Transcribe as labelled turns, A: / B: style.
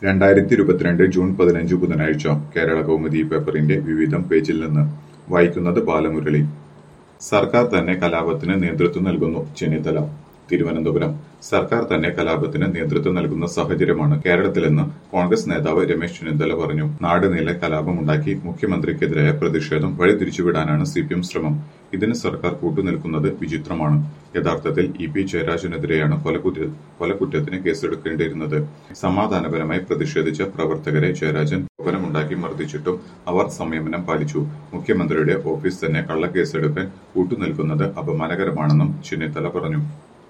A: രണ്ടായിരത്തി ഇരുപത്തിരണ്ട് ജൂൺ പതിനഞ്ച് ബുധനാഴ്ച കേരള കൗമുദി പേപ്പറിന്റെ വിവിധം പേജിൽ നിന്ന് വായിക്കുന്നത് ബാലമുരളി സർക്കാർ തന്നെ കലാപത്തിന് നേതൃത്വം നൽകുന്നു ചെന്നിത്തല തിരുവനന്തപുരം സർക്കാർ തന്നെ കലാപത്തിന് നേതൃത്വം നൽകുന്ന സാഹചര്യമാണ് കേരളത്തിലെന്ന് കോൺഗ്രസ് നേതാവ് രമേശ് ചെന്നിത്തല പറഞ്ഞു നാട് നീളെ കലാപമുണ്ടാക്കി മുഖ്യമന്ത്രിക്കെതിരായ പ്രതിഷേധം വഴിതിരിച്ചുവിടാനാണ് സി പി എം ശ്രമം ഇതിന് സർക്കാർ കൂട്ടുനിൽക്കുന്നത് വിചിത്രമാണ് യഥാർത്ഥത്തിൽ ഇ പി ജയരാജനെതിരെയാണ് കൊലകുറ്റ കൊലക്കുറ്റത്തിന് കേസെടുക്കേണ്ടിയിരുന്നത് സമാധാനപരമായി പ്രതിഷേധിച്ച പ്രവർത്തകരെ ജയരാജൻ പ്രകോപനമുണ്ടാക്കി മർദ്ദിച്ചിട്ടും അവർ സംയമനം പാലിച്ചു മുഖ്യമന്ത്രിയുടെ ഓഫീസ് തന്നെ കള്ളക്കേസെടുക്കാൻ കൂട്ടുനിൽക്കുന്നത് അപമാനകരമാണെന്നും ചെന്നിത്തല പറഞ്ഞു